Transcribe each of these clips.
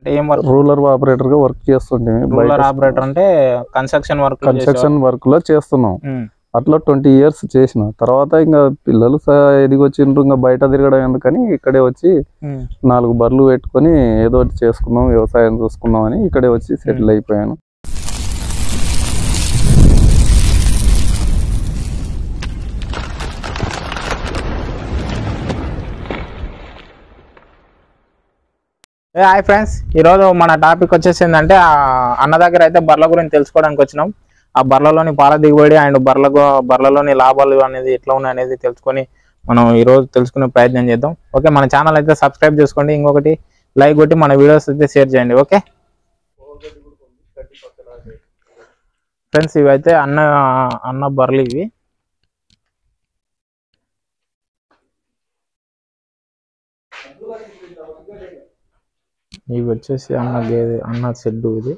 అంటే ఏం work ruler operator గా వర్క్ చేస్తుంటే రూలర్ ఆపరేటర్ అంటే కన్స్ట్రక్షన్ వర్క్ కన్స్ట్రక్షన్ వర్క్ లో చేస్తున్నాం అట్లా ట్వంటీ ఇయర్స్ చేసిన తర్వాత ఇంకా పిల్లలు స- ఎదిగొచ్చిండ్రు ఇంకా బయట తిరగడం ఎందుకని ఇక్కడే వచ్చి నాలుగు బర్రెలు పెట్టుకొని ఏదో ఒకటి చేసుకుందాం వ్యవసాయం చూసుకుందాం అని ఇక్కడే వచ్చి సెటిల్ అయిపోయాను ఏ హాయ్ ఫ్రెండ్స్ ఈరోజు మన టాపిక్ వచ్చేసి ఏంటంటే ఆ అన్న దగ్గర అయితే బర్ల గురించి తెలుసుకోవడానికి వచ్చినాం ఆ బర్లలోని పాల దిగుబడి అండ్ బర్లకు బర్లలోని లాభాలు అనేది ఎట్లా ఉన్నాయి అనేది తెలుసుకొని మనం ఈ రోజు తెలుసుకునే ప్రయత్నం చేద్దాం ఓకే మన ఛానల్ అయితే సబ్స్క్రైబ్ చేసుకోండి ఇంకొకటి లైక్ కొట్టి మన వీడియోస్ అయితే షేర్ చేయండి ఓకే ఫ్రెండ్స్ ఇవి అయితే అన్న అన్న బర్రెలు ఇవి ఇవి వచ్చేసి అన్న గేదె అన్న షెడ్డు ఇది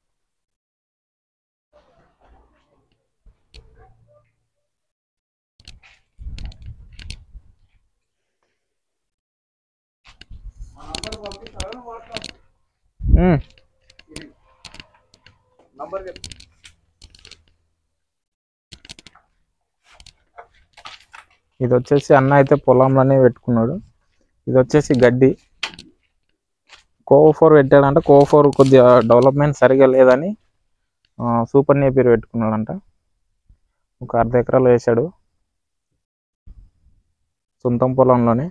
ఉమ్. ఇది వచ్చేసి అన్న అయితే పొలంలోనే పెట్టుకున్నాడు ఇది వచ్చేసి గడ్డి కోవో ఫోర్ పెట్టాడంట కోవో ఫోర్ కొద్దిగా డెవలప్మెంట్ సరిగా లేదని ఆ, సూపర్ నేపియర్ పెట్టుకున్నాడంట ఒక అర్ధ ఎకరాలు వేసాడు సొంతం పొలంలోనే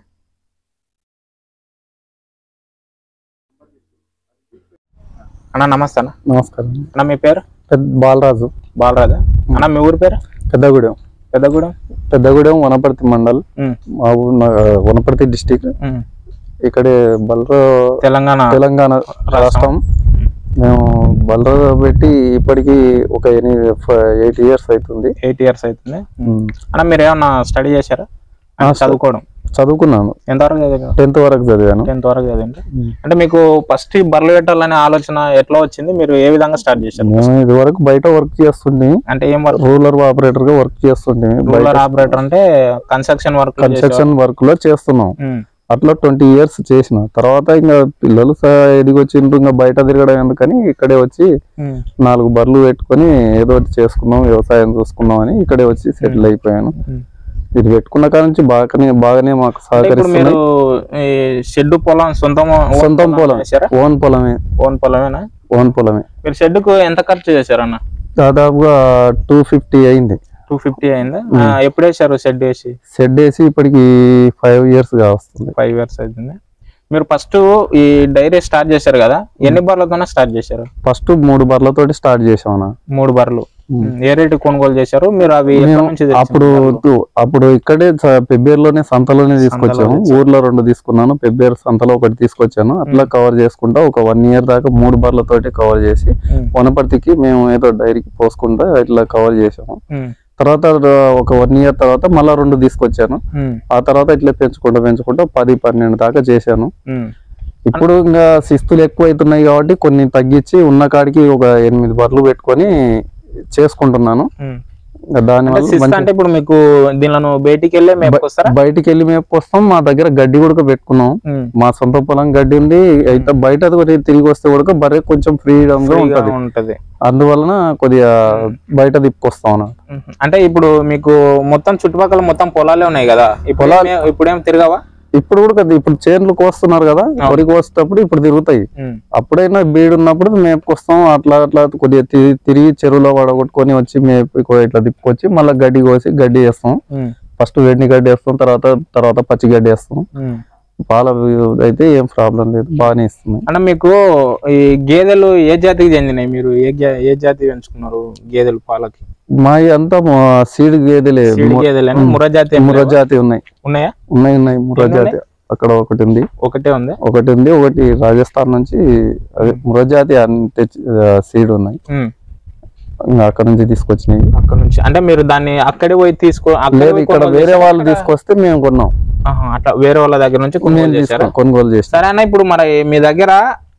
అన్న నమస్తే అన్న నమస్కారం అన్న మీ పేరు పెద్ద బాలరాజు బాలరాజా అన్న మీ ఊరి పేరు పెద్దగూడెం పెద్దగూడెం పెద్దగూడెం వనపర్తి మండల్ ఉమ్, మా ఊరు నా- వనపర్తి డిస్టిక్ ఉమ్. ఇక్కడే బల్ర తెలంగాణ తెలంగాణ రాష్ట్రం మేము బల్ర పెట్టి ఇప్పటికి ఒక ఎనిమిది ఎయిట్ ఇయర్స్ అవుతుంది ఎయిట్ ఇయర్స్ అవుతుంది ఉమ్. అన్న మీరు ఏమన్నా స్టడీ చేశారా అంటే ఆ, చదువుకోవడం చదువుకున్నాను ఎంతవరకు చదివారు టెన్త్ వరకు చదివాను టెన్త్ వరకు చదివండి అంటే మీకు ఫస్ట్ బర్రెలు పెట్టాలనే ఆలోచన ఎట్లా వచ్చింది మీరు ఏ విధంగా స్టార్ట్ చేశారు మేము ఇది వరకు బయట వర్క్ చేస్తుండే అంటే ఏం వర్క్ రూలర్ ఆపరేటర్ గా వర్క్ చేస్తుండే రూలర్ ఆపరేటర్ అంటే కన్స్ట్రక్షన్ వర్క్ కన్స్ట్రక్షన్ వర్క్ లో చేస్తున్నాం అట్లా ట్వంటీ ఇయర్స్ చేసిన తర్వాత ఇంకా పిల్లలు స- ఎదిగొచ్చిండ్రు ఇంకా బయట తిరగడం ఎందుకని ఇక్కడే వచ్చి నాలుగు బర్రెలు పెట్టుకొని ఏదో ఒకటి చేసుకుందాం వ్యవసాయం చూసుకుందాం అని ఇక్కడే వచ్చి సెటిల్ అయిపోయాను ఇది పెట్టుకున్న కాడ నుంచి బాగానే బాగానే మాకు ఇప్పుడు మీరు సహకరిస్తున్నాయి ఈ షెడ్ పొలం సొంతం సొంతం పొలం చేశారా ఓన్ పొలమే ఓన్ పొలమేనా ఓన్ పొలమే మీరు షెడ్ కు ఎంత ఖర్చు చేశారన్న దాదాపుగా టూ ఫిఫ్టీ అయింది టూ ఫిఫ్టీ అయిందా ఆ, ఎప్పుడు వేసారు షెడ్ వేసి షెడ్ వేసి ఇప్పటికి ఫైవ్ ఇయర్స్ గా వస్తుంది ఫైవ్ ఇయర్స్ అవుతుంది మీరు ఫస్ట్ ఈ డైరీ స్టార్ట్ చేశారు కదా ఎన్ని బర్లతోనే స్టార్ట్ చేశారు ఫస్ట్ మూడు బర్రెలతోటి స్టార్ట్ చేసాం మూడు బర్రెలు ఏ రేటు కొనుగోలు చేశారు మీరు అవి ఎక్కడి మేము నుంచి తెచ్చారు? అప్పుడు అప్పుడు ఇక్కడే స- పెబ్బేరులోనే సంతలోనే తీసుకొచ్చాము ఊర్లో రెండు తీసుకున్నాను పెబ్బేరు సంతలో ఒకటి తీసుకొచ్చాను అట్లా కవర్ చేసుకుంటా ఒక వన్ ఇయర్ దాకా మూడు బర్లతోటి కవర్ చేసి ఉమ్, వనపర్తికి మేము ఏదో డైరీకి పోసుకుంటా ఇట్లా కవర్ చేసాము ఉమ్, తర్వాత ఒక వన్ ఇయర్ తర్వాత మళ్ళా రెండు తీసుకొచ్చాను ఉమ్, ఆ తర్వాత ఇట్లా పెంచుకుంటా పెంచుకుంటా పది పన్నెండు దాకా చేశాను ఉమ్. ఇప్పుడు ఇంకా శిస్తులు ఎక్కువ అవుతున్నాయి కాబట్టి కొన్ని తగ్గించి ఉన్న కాడికి ఒక ఎనిమిది బర్రెలు పెట్టుకొని చేసుకుంటున్నాను ఉమ్. ఇంకా దానివల్ల సిస్టమ్ మంచి- అంటే ఇప్పుడు మీకు దీనిలో బయటికి వెళ్ళి మేపుకొస్తారా బయటికి వెళ్ళి మేపుకొస్తాం మా దగ్గర గడ్డి కూడా పెట్టుకున్నాం ఉమ్, మా సొంత పొలం గడ్డి ఉంది అయితే బయట అది ఒకటి తిరిగి వస్తే కూడా బర్రె కొంచెం ఫ్రీడమ్ గా ఫ్రీగా ఉంటది ఉంటది అందువలన కొద్దిగా బయట తిప్పుకొస్తాం అన్నమాట. ఉమ్. అంటే ఇప్పుడు మీకు మొత్తం చుట్టుపక్కల మొత్తం పొలాలే ఉన్నాయి కదా ఈ పొలాలు ఇప్పుడేం తిరగవా ఇప్పుడు కూడా కొద్ది- ఇప్పుడు చేన్లు కోస్తున్నారు కదా వరి కోసేటప్పుడు ఇప్పుడు తిరుగుతాయి ఉమ్, అప్పుడైనా బీడు ఉన్నప్పుడు మేపుకొస్తాం అట్లా అట్లా కొద్దిగా తి- తిరిగి చెరువులో వడగొట్టుకొని వచ్చి మేపు ఇట్లా తిప్పుకొచ్చి మళ్ళీ గడ్డి కోసి గడ్డి వేస్తాం ఉమ్, ఫస్ట్ వేడిని గడ్డి వేస్తాం తర్వాత తర్వాత పచ్చి గడ్డి వేస్తాం ఉమ్. పాల అయితే ఏం ప్రాబ్లం లేదు బాగానే ఇస్తున్నాయి అంటే మీకు ఈ గేదెలు ఏ జాతికి చెందినాయి మీరు ఏ గే- ఏ జాతి పెంచుకున్నారు గేదెలు పాలకి మా అంతా సీడ్ గేదెలే సీడ్ గేదెలు ముర్ర జాతి ఏం ముర్ర లేవా? జాతి ఉన్నాయి ఉన్నాయా ఉన్నాయి ఉన్నాయి ముర్ర ఎన్ని జాతి అక్కడ ఒకటి ఉంది ఒకటే ఉంది ఒకటి ఉంది ఒకటి రాజస్థాన్ నుంచి అదే ముర్ర జాతి అన్ని తెచ్చి సీడ్ ఉన్నాయి ఉమ్. ఇంకా అక్కడ నుంచి తీసుకొచ్చినాయి అక్కడ నుంచి అంటే మీరు దాన్ని అక్కడే పోయి తీసుకో అక్కడే లేదు పోయి ఇక్కడ కొనుగోలు వేరే చేశారా? వాళ్ళు ఇక్కడ- తీసుకొస్తే మేము కొన్నాం ఆహా, అట్లా వేరే వాళ్ళ దగ్గర నుంచి కొనుగోలు మేము చేశారా తీసుకొని కొనుగోలు చేస్తాం సరే అన్న ఇప్పుడు మరి మీ దగ్గర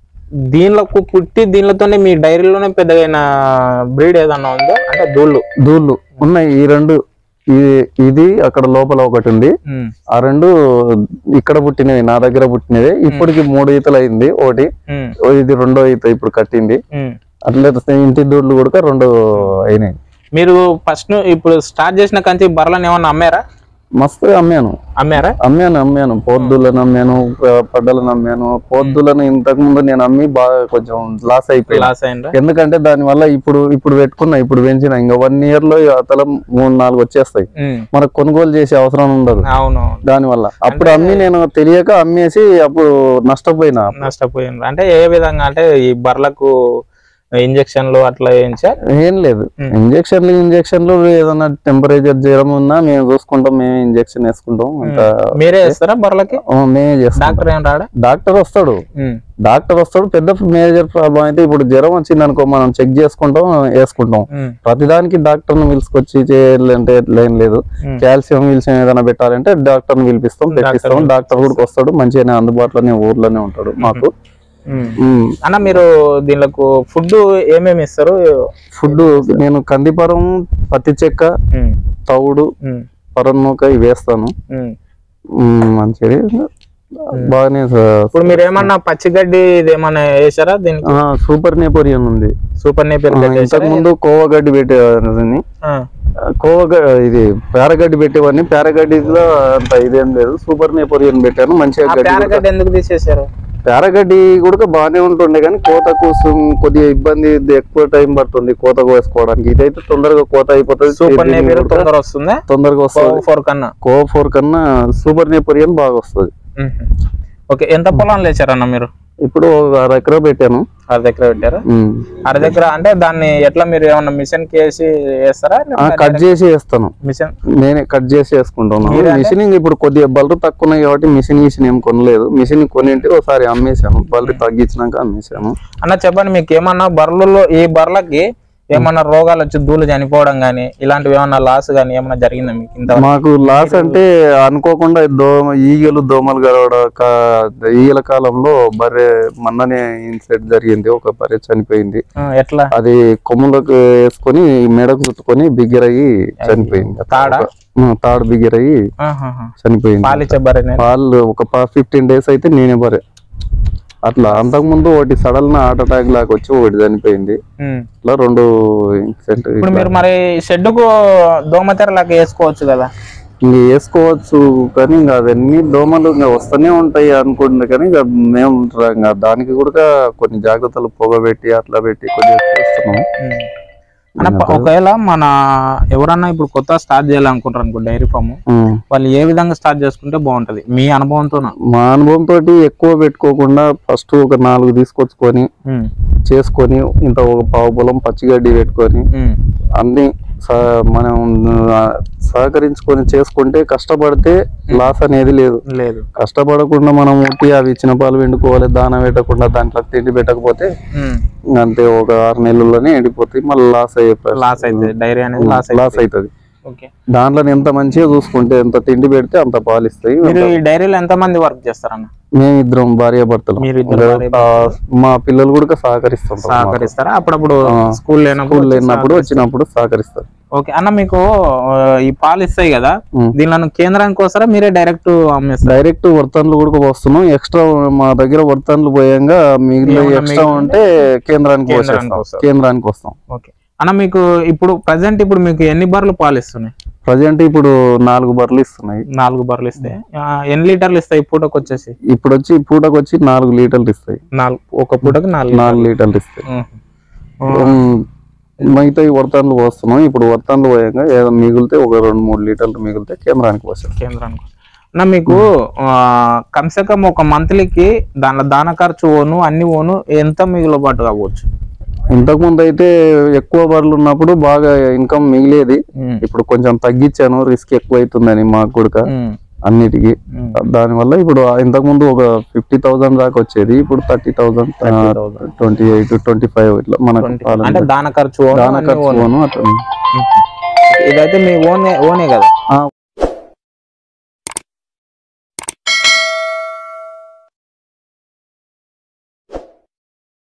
దీనిలకు పుట్టి దీనిలతోనే మీ డైరీలోనే పెద్దగైన బ్రీడ్ ఏదన్నా ఉందో అంటే దూళ్ళు దూళ్ళు ఉన్నాయి ఈ రెండు ఇది ఇది అక్కడ లోపల ఒకటి ఉంది ఉమ్, ఆ రెండు ఇక్కడ పుట్టినవి నా దగ్గర పుట్టినవి ఇప్పటికి మూడు ఈతలు అయింది ఒకటి ఉమ్, ఓ ఇది రెండో ఈత ఇప్పుడు కట్టింది ఉమ్. అట్లే ఇంటి దూడ్లు కూడా రెండు అయినాయి మీరు ఫస్ట్ ఇప్పుడు స్టార్ట్ చేసిన కంచి బర్రెలను ఏమన్నా అమ్మారా మస్తు అమ్మాను అమ్మారా అమ్మాను అమ్మాను పోద్దులను అమ్మాను ఆ, పడ్డలను అమ్మాను పోద్దులను ఇంతకు ముందు నేను అమ్మి బాగా కొంచెం లాస్ అయిపోయింది లాస్ అయిందా ఎందుకంటే దాని వల్ల ఇప్పుడు ఇప్పుడు పెట్టుకున్నా ఇప్పుడు పెంచిన ఇంకా వన్ ఇయర్ లో అతల మూడు నాలుగు వచ్చేస్తాయి ఉమ్, మనకు కొనుగోలు చేసే అవసరం ఉండదు అవును దాని వల్ల అప్పుడు అమ్మి నేను తెలియక అమ్మేసి అప్పుడు నష్టపోయినా నష్టపోయింది అంటే ఏ విధంగా అంటే ఈ బర్లకు ఇంజక్షన్లు అట్లా వేయించా ఏం లేదు ఉమ్. ఇంజక్షన్లు ఇంజక్షన్లు ఏదైనా టెంపరేచర్ జ్వరం ఉన్నా మేము చూసుకుంటాం మేమే ఇంజక్షన్ వేసుకుంటాం అంత మీరే వేస్తారా బర్రెలకి ఆ, మేమే చేస్తాం డాక్టర్ ఏం రాడా డాక్టర్ వస్తాడు ఉమ్, డాక్టర్ వస్తాడు పెద్ద మేజర్ ప్రాబ్లం అయితే ఇప్పుడు జ్వరం వచ్చింది అనుకో మనం చెక్ చేసుకుంటాం వేసుకుంటాం ఉమ్, ప్రతిదానికి డాక్టర్ ని పిలుచుకొచ్చి చేయాలంటే ఎట్లా ఏం లేదు ఉమ్. కాల్షియం గిల్షియం ఏదైనా పెట్టాలంటే డాక్టర్ ని పిలిపిస్తాం పెట్టిస్తాం ని డాక్టర్ కూడా వస్తాడు మంచిగానే అందుబాటులోనే ఊర్లోనే ఉంటాడు మాకు ఉమ్. ఉమ్. అన్న మీరు దీనికి ఫుడ్ ఏమేమి ఇస్తారు ఫుడ్ నేను కందిపరం పత్తి చెక్క ఉమ్, తౌడు ఉమ్, పరన్నూక ఇవి వేస్తాను ఉమ్. ఉమ్, మంచిది బాగానే ఇప్పుడు మీరు ఏమన్నా పచ్చిగడ్డి ఇది ఏమన్నా వేసారా దీనికి సూపర్ నేపోరియన్ ఉంది సూపర్ నేపియర్ గడ్డి ఇంతకు వేసారా ముందు కోవా గడ్డి పెట్టేవాడిని ఆ, కోవా గ- ఇది పేరగడ్డి పెట్టేవాడిని పేరగడ్డిలో అంత ఇదేం లేదు సూపర్ నేపోరియన్ పెట్టాను మంచిగా ఆ గడ్డి కూడా- పేరగడ్డి ఎందుకు తీసేశారు పేరగడ్డి కూడా బాగానే ఉంటుండే కానీ కోత కోసం కొద్దిగా ఇబ్బంది ఇది ఎక్కువ టైం పడుతుంది కోత కోసుకోవడానికి ఇదైతే తొందరగా కోత అయిపోతుంది సూపర్ దీన్ని నేపియర్ కూడా తొందర వస్తుందా తొందరగా వస్తుంది ఫోర్ కన్నా కో ఫోర్ కన్నా సూపర్ నేపోరియన్ బాగా వస్తుంది ఓకే ఎంత పొలం లేచారన్న మీరు ఇప్పుడు ఒక అర ఎకరా పెట్టాను అర దగ్గర పెట్టారా ఉమ్. అర దగ్గర అంటే దాన్ని ఎట్లా మీరు ఏమన్నా మిషన్ కి వేసి వేస్తారా ఆ, కట్ చేసి వేస్తాను మిషన్ నేనే కట్ చేసి వేసుకుంటున్నాను మీరే అంటే? మిషన్ ఇప్పుడు కొద్దిగా బల్లు తక్కువ ఉన్నాయి కాబట్టి మిషన్ మిషన్ ఏం కొనలేదు మిషన్ కొనింటి ఒకసారి అమ్మేశాను బల్లు తగ్గించినాక అమ్మేశాను అన్న చెప్పండి మీకు ఏమన్నా బర్రెలలో ఈ బర్రెలకి ఏమన్నా రోగాలు వచ్చి దూలు చనిపోవడం గానీ ఇలాంటివి ఏమన్నా లాస్ గానీ ఏమన్నా జరిగిందా మీకు ఇంత మాకు లాస్ అంటే అనుకోకుండా దోమ ఈగలు దోమలు గడవడం కా- ఈగల కాలంలో బర్రె మొన్ననే ఇన్సిడెంట్ జరిగింది ఒక బర్రె చనిపోయింది ఆ, ఎట్లా అది కొమ్ములకు వేసుకొని మెడకు చుట్టుకొని బిగ్గరయ్యి చనిపోయింది తాడా? ఉమ్, తాడు బిగ్గరయ్యి ఆహాహా. చనిపోయింది పాలిచ్చే బర్రెనే వాళ్ళు ఒక ఫిఫ్టీన్ డేస్ అయితే నేనే బరే అట్లా అంతకుముందు ఒకటి సడన్ హార్ట్ అటాక్ లాగా వచ్చి ఒకటి చనిపోయింది ఉమ్. ఇట్లా రెండు ఇన్సిడెంట్ ఇప్పుడు మీరు మరి షెడ్డుకు దోమతెర లాగా వేసుకోవచ్చు కదా ఇంక వేసుకోవచ్చు కానీ ఇంకా అవన్నీ దోమలు ఇంకా వస్తూనే ఉంటాయి అనుకుంటుంది కానీ ఇంకా మేము రా- ఇంకా దానికి కూడా కొన్ని జాగ్రత్తలు పొగబెట్టి అట్లా పెట్టి కొద్దిగా చేస్తున్నాం ఉమ్. అన్న ప- ఒకవేళ మన ఎవరన్నా ఇప్పుడు కొత్త స్టార్ట్ చేయాలనుకుంటారు అనుకో డైరీ ఫామ్ ఉమ్. వాళ్ళు ఏ విధంగా స్టార్ట్ చేసుకుంటే బాగుంటది మీ అనుభవంతో మా అనుభవం తోటి ఎక్కువ పెట్టుకోకుండా ఫస్ట్ ఒక నాలుగు తీసుకొచ్చుకొని చేసుకొని ఇంత ఒక పావు పొలం పచ్చిగడ్డి పెట్టుకొని అన్ని స- మనం ఆ, సహకరించుకొని చేసుకుంటే కష్టపడితే లాస్ అనేది లేదు లేదు కష్టపడకుండా మనం ఉట్టి అవి ఇచ్చిన పాలు వెండుకోవాలి దాన పెట్టకుండా దాంట్లో తిండి పెట్టకపోతే ఇంక అంతే ఒక ఆరు నెలల్లోనే ఎండిపోతాయి మళ్ళీ లాస్ అయ్యే లాస్ అవుతుంది డైరీ అనేది లాస్ లాస్ అవుతుంది ఓకే దాంట్లో ఎంత మంచిగా చూసుకుంటే ఎంత తిండి పెడితే అంత పాలు ఇస్తాయి మీరు ఈ డైరీలో ఎంత మంది వర్క్ చేస్తారన్న మేమిద్దరం భార్య భర్తలు మీరు ఇద్దరు మా పిల్లలు కూడా సహకరిస్తుంటారు సహకరిస్తారా అప్పుడప్పుడు ఆ. స్కూల్ లేనప్పుడు స్కూల్ లేనప్పుడు వచ్చినప్పుడు సహకరిస్తారు ఓకే అన్న మీకు ఆ, ఈ పాలు ఇస్తాయి కదా ఉమ్. దీనిలో కేంద్రానికి వస్తారా మీరే డైరెక్ట్ అమ్మేస్తారు డైరెక్ట్ వర్తన్లు కూడా వస్తున్నాం ఎక్స్ట్రా మా దగ్గర వర్తన్లు పోయంగా మిగిలిన ఏమన్నా ఎక్స్ట్రా మిగిలిందా? ఉంటే కేంద్రానికి కేంద్రానికి వచ్చేస్తాం వస్తారు. కేంద్రానికి వస్తాం ఓకే అన్న మీకు ఇప్పుడు ప్రజెంట్ ఇప్పుడు మీకు ఎన్ని బర్రెలు పాలు ఇస్తున్నాయి ప్రజెంట్ ఇప్పుడు నాలుగు బర్రెలు ఇస్తున్నాయి నాలుగు బర్రెలు ఇస్తాయి ఆ, ఎన్ని లీటర్లు ఇస్తాయి పూటకు వచ్చేసి ఇప్పుడు వచ్చి పూటకు వచ్చి నాలుగు లీటర్లు ఇస్తాయి నాలుగు ఒక పూటకు నాలుగు నాలుగు లీటర్లు ఇస్తాయి ఉహు. ఉమ్, మిగతా ఈ వర్తన్లు పోస్తున్నాం ఇప్పుడు వర్తన్లు పోయాక ఏదో మిగిలితే ఒక రెండు మూడు లీటర్లు మిగిలితే కేంద్రానికి వచ్చేస్తాం కేంద్రానికి అన్న మీకు ఆ, కమ్సే కమ్ ఒక మంత్లీకి దానిలో దాన ఖర్చు ఓను అన్ని ఓను ఎంత మిగులుబాటు కావచ్చు ఇంతకు ముందు అయితే ఎక్కువ బర్రెలు ఉన్నప్పుడు బాగా ఇన్కమ్ మిగిలేది ఉమ్. ఇప్పుడు కొంచెం తగ్గించాను రిస్క్ ఎక్కువ అవుతుందని మాకు కూడా ఉమ్. అన్నిటికీ ఉమ్. దానివల్ల ఇప్పుడు ఇంతకు ముందు ఒక ఫిఫ్టీ థౌసండ్ దాకా వచ్చేది ఇప్పుడు thirty thousand 30,000. Twenty eight twenty five ఇట్లా మనకు ట్వంటీ. పాలన అంటే దాన ఖర్చు ఓను, దాన అన్ని ఖర్చు ఓను. పోను అట్లా ఉహు. ఇదైతే మీ ఓనే ఓనే కదా ఆ,